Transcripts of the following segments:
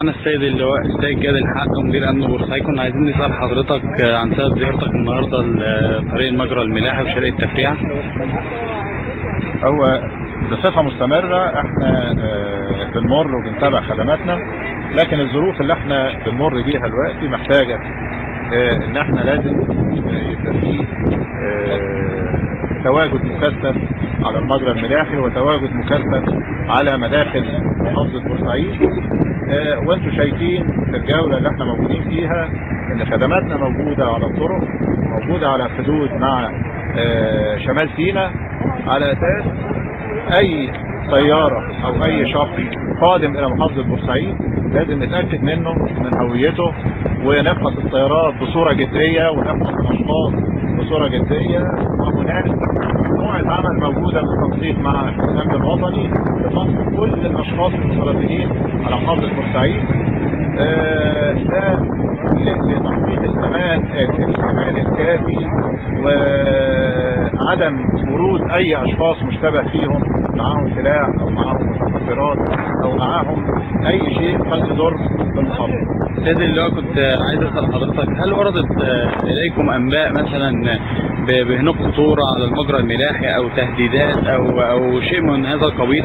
أنا السيد اللواء السيد جاد الحق مدير أمن بورسعيد كنا عايزين نسأل حضرتك عن سبب زيارتك النهارده لطريق المجرى الملاحي وشارع التفريع. هو بصفة مستمرة احنا آه، بنمر وبنتابع خدماتنا لكن الظروف اللي احنا بنمر بيها دلوقتي محتاجة آه، ان احنا لازم آه، يبقى فيه آه، تواجد مكثف على المجرى الملاحي وتواجد مكثف على مداخل محافظة بورسعيد آه، وانتم شايفين في الجولة اللي احنا موجودين فيها ان خدماتنا موجودة على الطرق موجودة على الحدود مع آه، شمال سيناء على اساس اي سيارة او اي شخص قادم الى محافظة بورسعيد لازم نتأكد منه من هويته ونفحص السيارات بصورة جدية ونفحص الاشخاص بصورة جدية وهناك مجموعة عمل موجودة بالتنسيق مع الامن الوطني لفحص كل الاشخاص المترددين على محافظة بورسعيد آه، ده لتحقيق الامان الامان الكافي وعدم ورود اي اشخاص مشتبه فيهم معاهم سلاح او معاهم مخدرات او معاهم اي شيء قد يضر بالمحافظه. السيد اللواء كنت عايز أسأل حضرتك هل وردت آه، إليكم أنباء مثلا ب- بهناك خطورة على المجرى الملاحي أو تهديدات أو أو شيء من هذا القبيل؟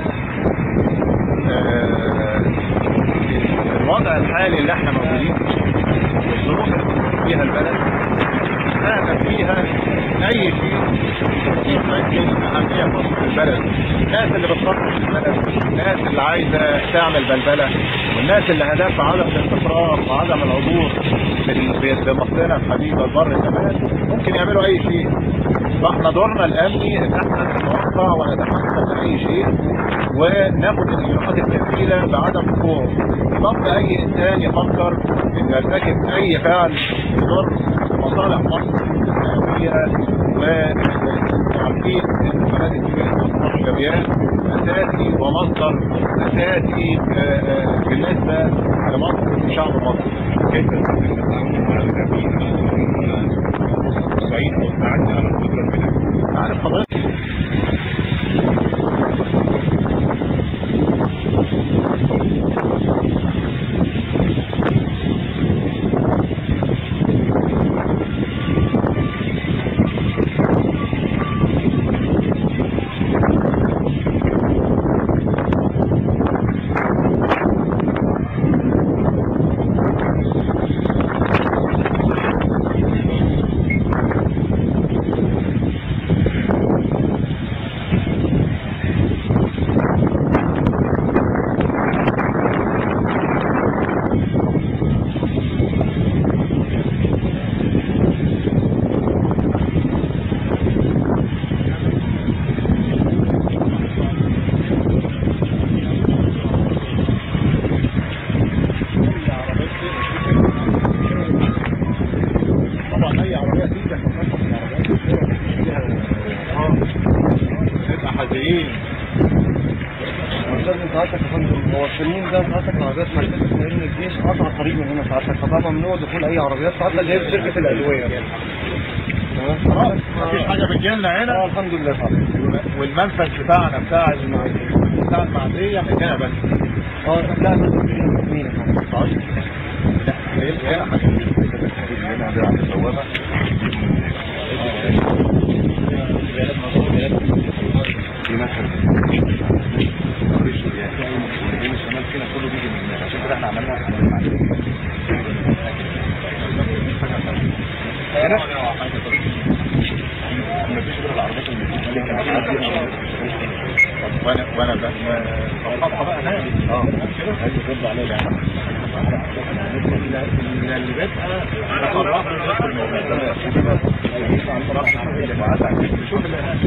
آه، الوضع الحالي اللي احنا موجودين فيه والظروف اللي موجود فيها البلد هذا فيها اي شيء يمكن اهميه خاصه البلد الناس اللي بتفكر في البلد الناس اللي عايزه تعمل بلبله والناس اللي هدفها عدم الاستقرار وعدم العبور بال- بمصرنا الحبيبه البر كمان ممكن يعملوا اي شيء فاحنا دورنا الامني ان احنا نتوقع ونتحكم في اي شيء وناخد الاجراءات الكفيله بعدم وقوعه ضبط اي انسان يفكر ان يرتكب اي فعل يضر مصالح مصر الاسلاميه وعارفين ان فنادق مصر الشبيان اساسي ومصدر اساسي آه، آه، بالنسبه لمصر وشعب مصر كيف تتعامل مع اللاعبين صعيد والتعدي على القدره الملاحيه عارف حضرتك طبعا اي عربيه تيجي احنا بنفحص العربيات فيها اه نبقى حذرين استاذ انت عارفك يا فندم هو السنين ده انت عارفك العربيات مركزه لان الجيش قطع الطريق من هنا ساعتك فطبعا ممنوع دخول اي عربيات ساعتك اللي هي في شركه الادويه تمام خلاص مفيش حاجه بتجيلنا اه هنا الحمد لله ساعتك والمنفذ بتاعنا بتاع الم- بتاع المعديه من هنا بس اه لا مين يا فندم طيب لا هيبقى هنا حاجه هنا عند البوابه في مثلا الشمال فينا كله بيجي من هناك عشان كده احنا عملنا عملنا المعديه هنا مفيش غير العربيات اللي وانا وانا بقى طبقها بقى هناك اه عايز يرد عليا يعني اللي بيبقى انا قررت نفس الموضوع شوف